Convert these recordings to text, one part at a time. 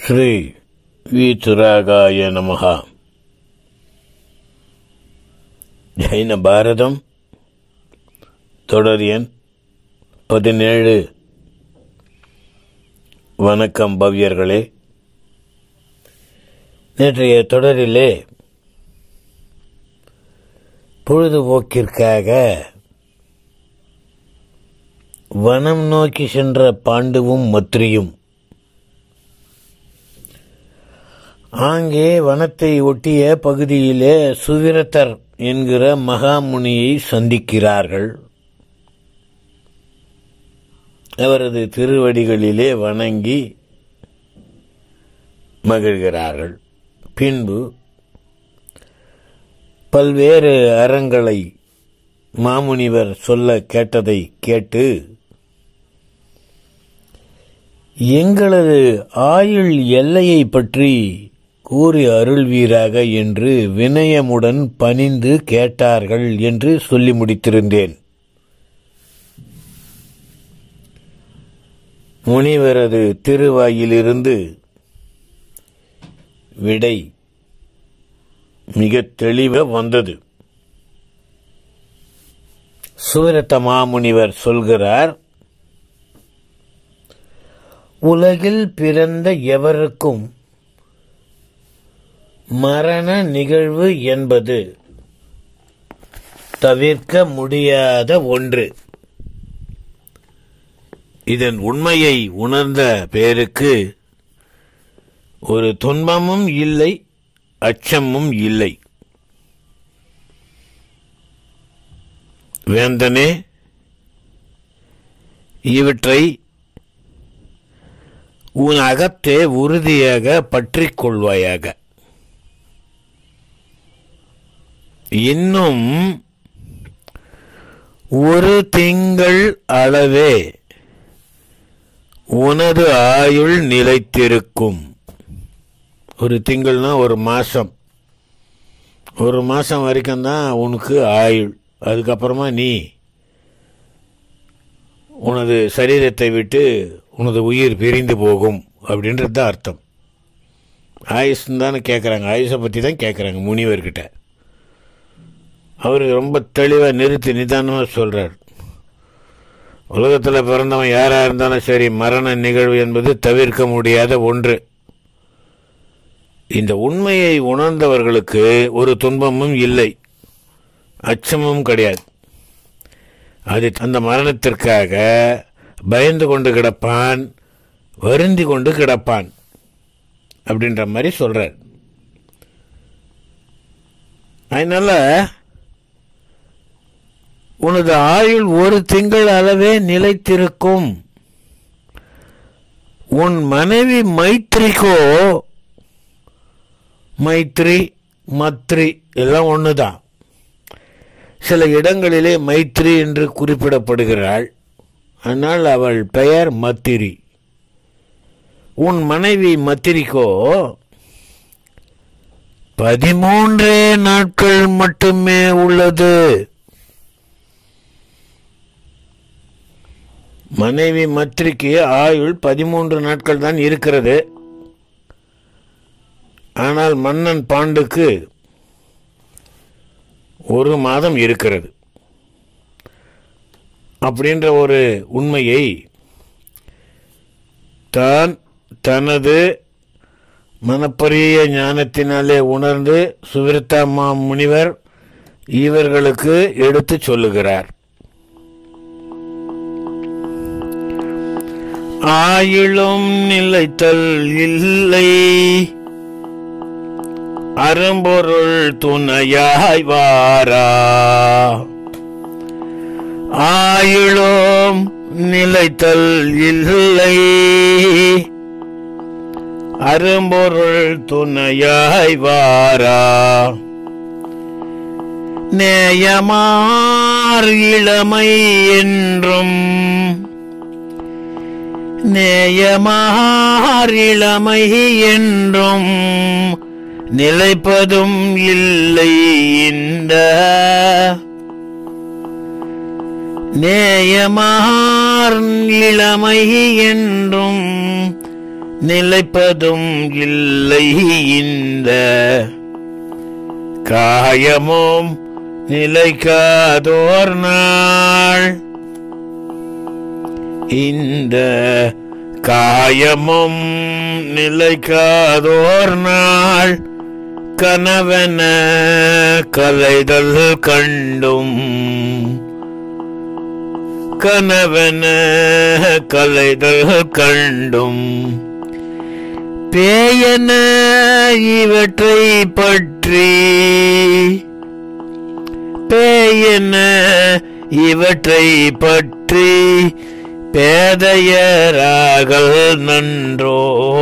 ஸ்ரீ வீத்துராகாய நமகா ஜைன பாரதம் தொடர் எண் பதினேழு வணக்கம் பவ்யர்களே நேற்றைய தொடரிலே பொழுதுபோக்கிற்காக வனம் நோக்கி சென்ற பாண்டுவும் மத்ரியும் ஆங்கே வனத்தை ஒட்டிய பகுதியிலே சுவிரத்தர் என்கிற மகாமுனியை சந்திக்கிறார்கள் அவரது திருவடிகளிலே வணங்கி மகிழ்கிறார்கள் பின்பு பல்வேறு அறங்களை மாமுனிவர் சொல்ல கேட்டதை கேட்டு எங்களது ஆயுள் எல்லையை பற்றி கூறி அருள்வீராக என்று வினயமுடன் பணிந்து கேட்டார்கள் என்று சொல்லி முடித்திருந்தேன் முனிவரது திருவாயிலிருந்து விடை மிக தெளிவ வந்தது சூரத்த மாமுனிவர் சொல்கிறார் உலகில் பிறந்த எவருக்கும் மரண நிகழ்வு என்பது தவிர்க்க முடியாத ஒன்று இதன் உண்மையை உணர்ந்த பேருக்கு ஒரு துன்பமும் இல்லை அச்சமும் இல்லை வேந்தனே இவற்றை உன் அகத்தே உறுதியாக பற்றிக் கொள்வாயாக இன்னும் ஒரு திங்கள் அளவே உனது ஆயுள் நிலைத்திருக்கும் ஒரு திங்கள்னா ஒரு மாசம் ஒரு மாசம் வரைக்கும் தான் உனக்கு ஆயுள் அதுக்கப்புறமா நீ உனது சரீரத்தை விட்டு உனது உயிர் பிரிந்து போகும் அப்படின்றது தான் அர்த்தம் ஆயுஷ்ன்னு தானே கேட்குறாங்க ஆயுஷை பற்றி தான் கேட்குறாங்க முனிவர்கிட்ட அவர் ரொம்ப தெளிவாக நிறுத்தி நிதானமாக சொல்கிறார் உலகத்தில் பிறந்தவன் யாராக இருந்தாலும் சரி மரண நிகழ்வு என்பது தவிர்க்க முடியாத ஒன்று இந்த உண்மையை உணர்ந்தவர்களுக்கு ஒரு துன்பமும் இல்லை அச்சமும் கிடையாது அது அந்த மரணத்திற்காக பயந்து கொண்டு கிடப்பான் வருந்தி கொண்டு கிடப்பான் அப்படின்ற மாதிரி சொல்றார் அதனால உனது ஆயுள் ஒரு திங்கள் அளவே நிலைத்திருக்கும் உன் மனைவி மைத்ரிக்கோ மைத்ரி மத்ரி எல்லாம் ஒண்ணுதான் சில இடங்களிலே மைத்ரி என்று குறிப்பிடப்படுகிறாள் ஆனால் அவள் பெயர் மத்திரி உன் மனைவி மத்திரிக்கோ பதிமூன்றே நாட்கள் மட்டுமே உள்ளது மனைவி மத்திரிக்கு ஆயுள் பதிமூன்று நாட்கள் தான் இருக்கிறது ஆனால் மன்னன் பாண்டுக்கு ஒரு மாதம் இருக்கிறது அப்படின்ற ஒரு உண்மையை தான் தனது மனப்பரிய ஞானத்தினாலே உணர்ந்து சுவிரத்தா முனிவர் இவர்களுக்கு எடுத்து சொல்லுகிறார் ஆயிலும் நிலைத்தல் இல்லை அரும்பொருள் துணையாய் வாரா ஆயுளோம் நிலைத்தல் இல்லை அரும்பொருள் துணையாய் வாரா நேயமார் இளமை என்றும் நேயமார் இளமை என்றும் நிலைப்பதும் இல்லை இந்த நேயமார் இளமை என்றும் நிலைப்பதும் இல்லை இந்த காயமும் நிலைக்காதோர் நாள் இந்த காயமும் நிலைக்காதோர் நாள் கனவென கலைதல் கண்டும் கனவென கலைதல் கண்டும் பேயன இவற்றை பற்றி பேயன இவற்றை பற்றி பேதையராகல் நன்றோ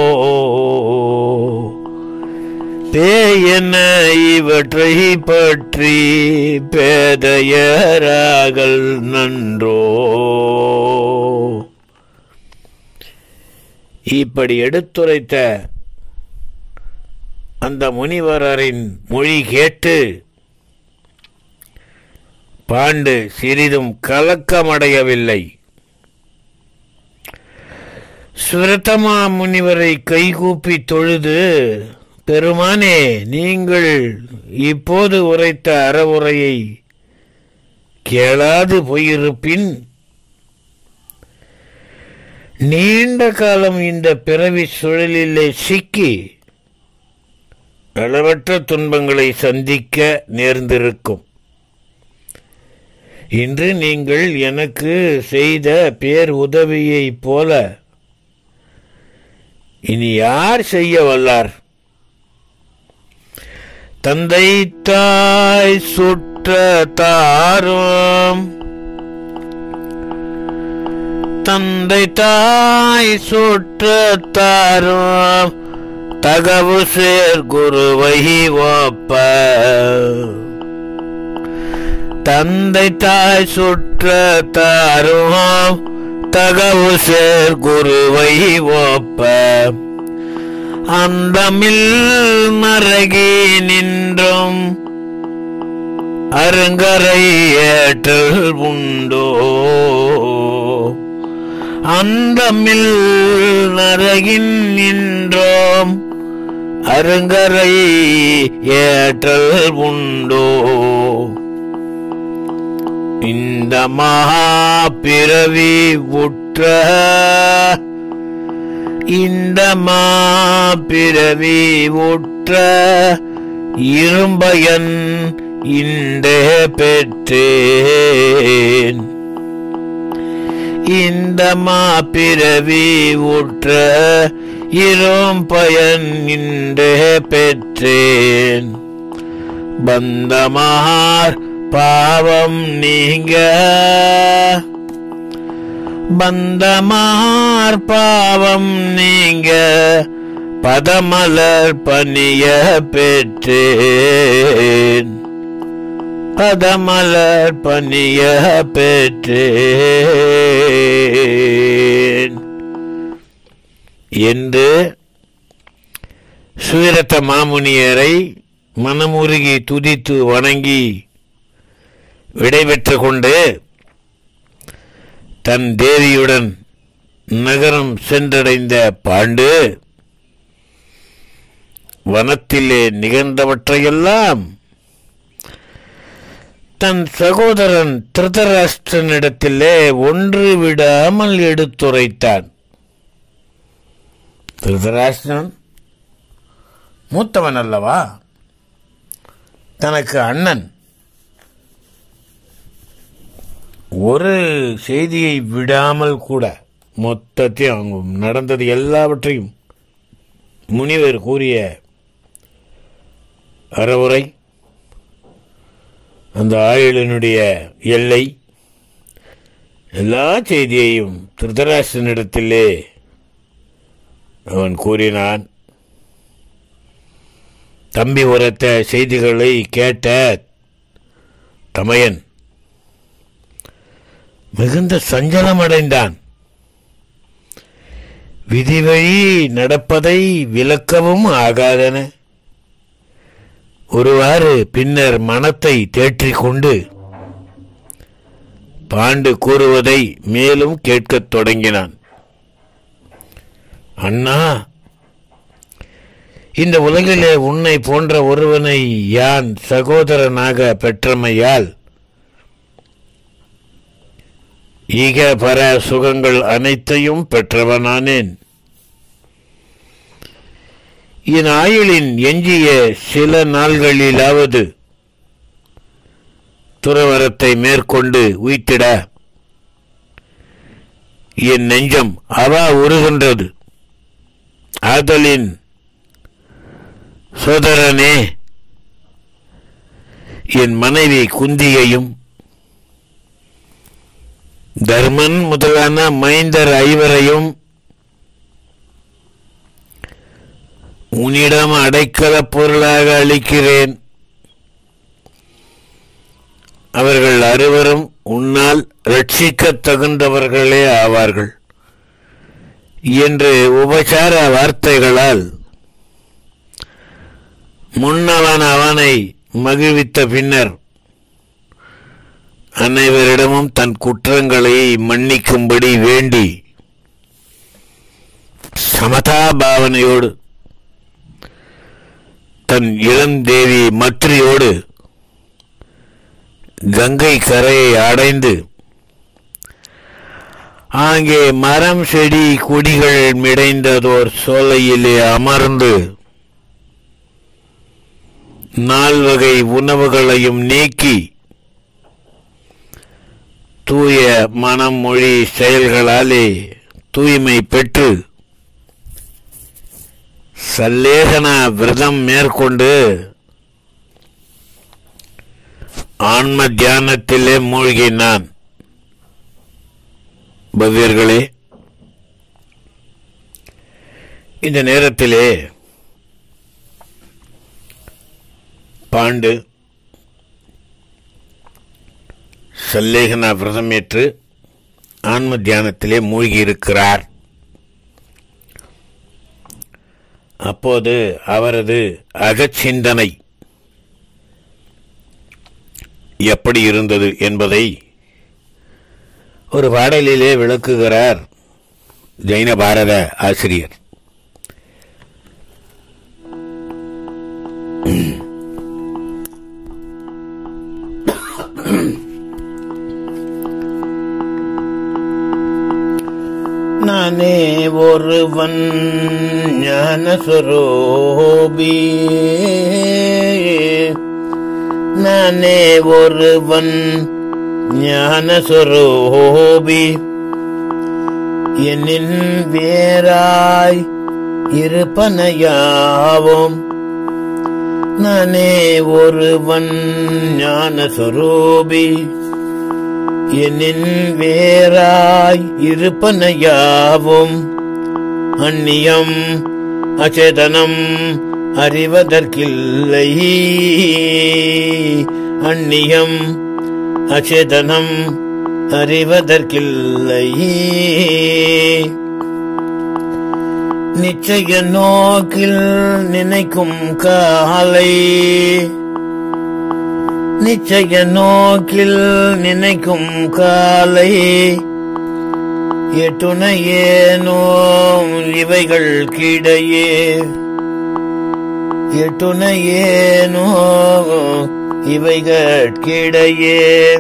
பேயன இவற்றை பற்றி பேதையராகல் நன்றோ இப்படி எடுத்துரைத்த அந்த முனிவரரின் மொழி கேட்டு பாண்டு சிறிதும் கலக்கமடையவில்லை சுரத்தமா முனிவரை கைகூப்பி தொழுது பெருமானே நீங்கள் இப்போது உரைத்த அறவுரையை கேளாது போயிருப்பின் நீண்ட காலம் இந்த பிறவி சுழலிலே சிக்கி அளவற்ற துன்பங்களை சந்திக்க நேர்ந்திருக்கும் இன்று நீங்கள் எனக்கு செய்த பேர் உதவியைப் போல இனி யார் செய்ய வல்லார் தந்தை தாய் சுற்ற தாரும் தந்தை தாய் சுற்ற தாரும் தகவு சேர் குருவை ஒப்ப தந்தை தாய் சுற்ற தாரும் தகவு சேர் குருவை ஒப்ப அந்தமில் மறகி நின்றும் அருங்கரை ஏற்றல் உண்டோ அந்தமில் நரகின் நின்றோம் அருங்கரை ஏற்றல் உண்டோ இந்த மகா பிறவி உற்ற இந்த மாபிறவி உற்ற இரும்பயன் இன்றே பெற்றேன் இந்த மாபிறவி உற்ற இரும் பயன் இன்றே பெற்றேன் பந்தமார் பாவம் நீங்க பந்தமார் பாவம் நீங்க பதமலர் பணிய பெற்றேன் பதமலர் பணிய பெற்றேன் என்று சுயரத்த மாமுனியரை மனமுருகி துதித்து வணங்கி விடைபெற்று கொண்டு தன் தேவியுடன் நகரம் சென்றடைந்த பாண்டு வனத்திலே நிகழ்ந்தவற்றையெல்லாம் தன் சகோதரன் திருதராஷ்டிரனிடத்திலே ஒன்று விடாமல் எடுத்துரைத்தான் திருதராஷ்டிரன் மூத்தவன் அல்லவா தனக்கு அண்ணன் ஒரு செய்தியை விடாமல் கூட மொத்தத்தையும் அவங்க நடந்தது எல்லாவற்றையும் முனிவர் கூறிய அறவுரை அந்த ஆயுளினுடைய எல்லை எல்லா செய்தியையும் திருதராசனிடத்திலே அவன் கூறினான் தம்பி உரைத்த செய்திகளை கேட்ட தமையன் மிகுந்த சஞ்சலம் அடைந்தான் விதிவழி நடப்பதை விளக்கவும் ஆகாதன ஒருவாறு பின்னர் மனத்தை தேற்றிக் கொண்டு பாண்டு கூறுவதை மேலும் கேட்கத் தொடங்கினான் அண்ணா இந்த உலகிலே உன்னை போன்ற ஒருவனை யான் சகோதரனாக பெற்றமையால் ஈக பர சுகங்கள் அனைத்தையும் பெற்றவனானேன் என் ஆயுளின் எஞ்சிய சில நாள்களிலாவது துறவரத்தை மேற்கொண்டு உய்த்திட என் நெஞ்சம் அவா உருகின்றது ஆதலின் சோதரனே என் மனைவி குந்தியையும் தர்மன் முதலான மைந்தர் ஐவரையும் உன்னிடம் அடைக்கல பொருளாக அளிக்கிறேன் அவர்கள் அறுவரும் உன்னால் ரட்சிக்கத் தகுந்தவர்களே ஆவார்கள் என்று உபசார வார்த்தைகளால் முன்னவன் அவனை மகிழ்வித்த பின்னர் அனைவரிடமும் தன் குற்றங்களை மன்னிக்கும்படி வேண்டி சமதா பாவனையோடு தன் இளந்தேவி மத்ரியோடு கங்கை கரையை அடைந்து ஆங்கே மரம் செடி கொடிகள் மிடைந்ததோர் சோலையிலே அமர்ந்து நால்வகை உணவுகளையும் நீக்கி தூய மனம் மொழி செயல்களாலே தூய்மை பெற்று சல்லேகன விரதம் மேற்கொண்டு ஆன்ம தியானத்திலே மூழ்கினான் பவ்யர்களே இந்த நேரத்திலே பாண்டு சல்லேகனா விரதமேற்று ஆன்ம தியானத்திலே மூழ்கியிருக்கிறார் அப்போது அவரது அகச்சிந்தனை எப்படி இருந்தது என்பதை ஒரு பாடலிலே விளக்குகிறார் ஜெயின பாரத ஆசிரியர் நானே ஒருவன் ஞானஸ்வரூபி நானே ஒருவன் ஞானஸ்வரூபி என்னின் வேறாய் இருப்பனையாவும் நானே ஒருவன் ஞானஸ்வரூபி என்னின் வேறாய் இருப்பனையாவும் அந்நியம் அச்சேதனம் அறிவதற்கில்லை அந்நியம் அச்சேதனம் அறிவதற்கில்லை நிச்சய நோக்கில் நினைக்கும் காலை நிச்சய நோக்கில் நினைக்கும் காலை எட்டுணையேனோ இவைகள் கிடையே எட்டுணையேனோ இவைகள் கிடையே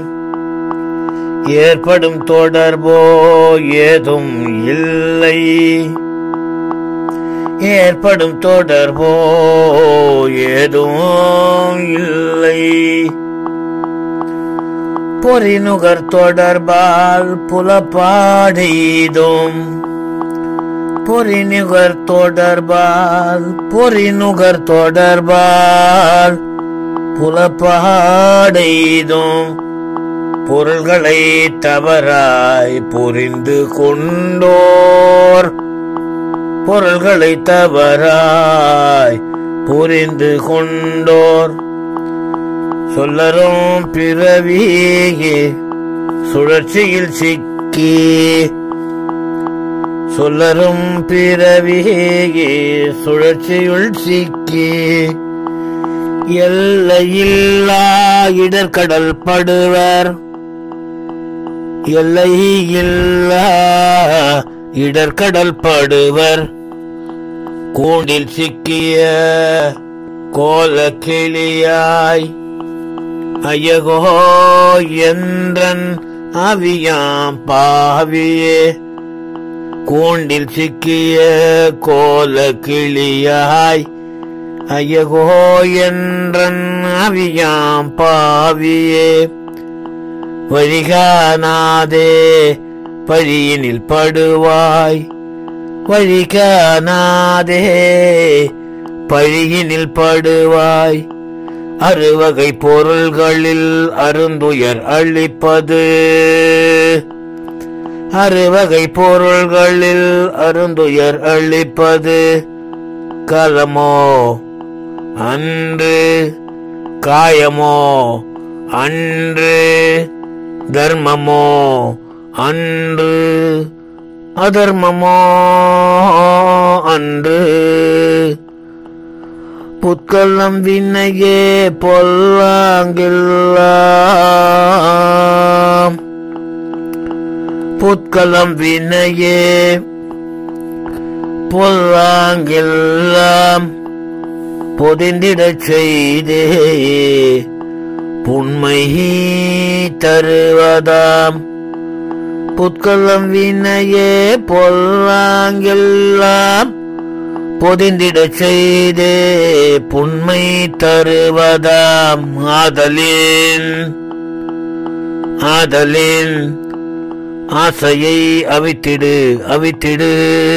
ஏற்படும் தொடர்போ ஏதும் இல்லை ஏற்படும் தொடர்போ ஏதும் இல்லை பொறிநுகர் தொடர்பால் புலப்பாடெய்தும் பொறிநுகர் தொடர்பால் பொறிநுகர் தொடர்பால் புலப்பாடெய்தும் பொருள்களை தவறாய் புரிந்து கொண்டோர் பொருள்களை தவறாய் புரிந்து கொண்டோர் சொல்லரும் பிறவியே சுழற்சியில் சிக்கி சொல்லரும் பிறவியே சுழற்சியுள் சிக்கி எல்லையில்லா இடர்கடல் படுவர் எல்லையில்லா இடர்கடல் படுவர் கூண்டில் சிக்கிய கோல கிளியாய் ஐயகோ என்றன் அவியாம் பாவியே கூண்டில் சிக்கிய கோல கிளியாய் ஐயகோ என்றன் அவியாம் பாவியே வழிகானாதே பழியினில் படுவாய் வழிகானாதே பழியினில் படுவாய் அறுவகை பொருள்களில் அருந்துயர் அளிப்பது அறுவகை பொருள்களில் அருந்துயர் அளிப்பது கலமோ அன்று காயமோ அன்று தர்மமோ அன்று அதர்மமோ அன்று புத்கலம் வினையே பொல்லாங்கில்லாம் புத்கலம் வினையே பொல்லாங்கெல்லாம் பொதிந்திடச் செய்தே புண்மை தருவதாம் புத்கலம் வினையே பொல்லாங்கெல்லாம் பொதிந்திடச் செய்தே புண்மை தருவதாம் ஆதலின் ஆதலின் ஆசையை அவித்திடு அவித்திடு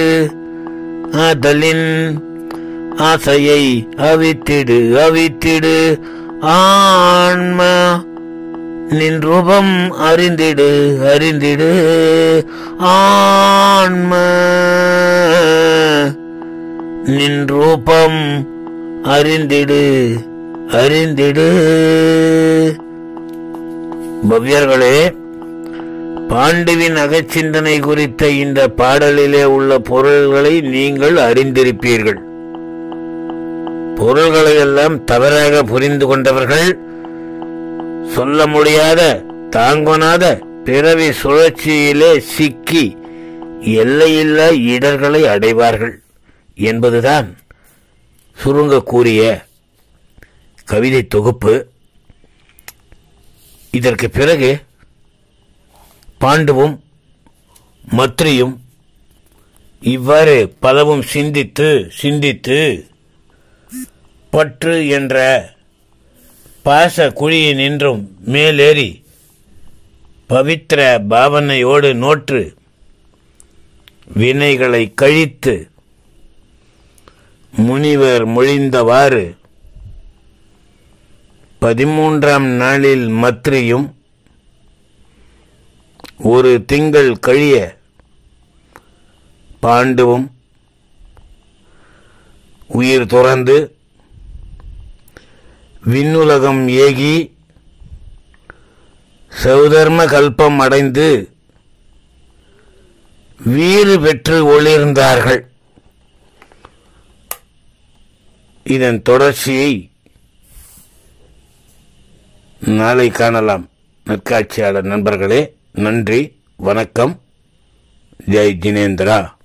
ஆதலின் ஆசையை அவித்திடு அவித்திடு ஆன்ம நின் ரூபம் அறிந்திடு அறிந்திடு ஆன்ம நின் ரூபம் அறிந்திடு அறிந்திடு பவ்யர்களே பாண்டுவின் அகச்சிந்தனை குறித்த இந்த பாடலிலே உள்ள பொருள்களை நீங்கள் அறிந்திருப்பீர்கள் பொருள்களை எல்லாம் தவறாக புரிந்து கொண்டவர்கள் சொல்ல முடியாத தாங்கொணாத பிறவி சுழற்சியிலே சிக்கி எல்லையில்லா இடர்களை அடைவார்கள் என்பதுதான் சுருங்க கூறிய கவிதை தொகுப்பு இதற்கு பிறகு பாண்டுவும் மத்ரியும் இவ்வாறு பலவும் சிந்தித்து சிந்தித்து பற்று என்ற பாச குழியினின்றும் மேலேறி பவித்திர பாவனையோடு நோற்று வினைகளை கழித்து முனிவர் மொழிந்தவாறு பதிமூன்றாம் நாளில் மத்ரியும் ஒரு திங்கள் கழிய பாண்டுவும் உயிர் துறந்து விண்ணுலகம் ஏகி சௌதர்ம கல்பம் அடைந்து வீறு பெற்று ஒளிர்ந்தார்கள் இதன் தொடர்ச்சியை நாளை காணலாம் நற்காட்சியாளர் நண்பர்களே நன்றி வணக்கம் ஜெய் ஜினேந்திரா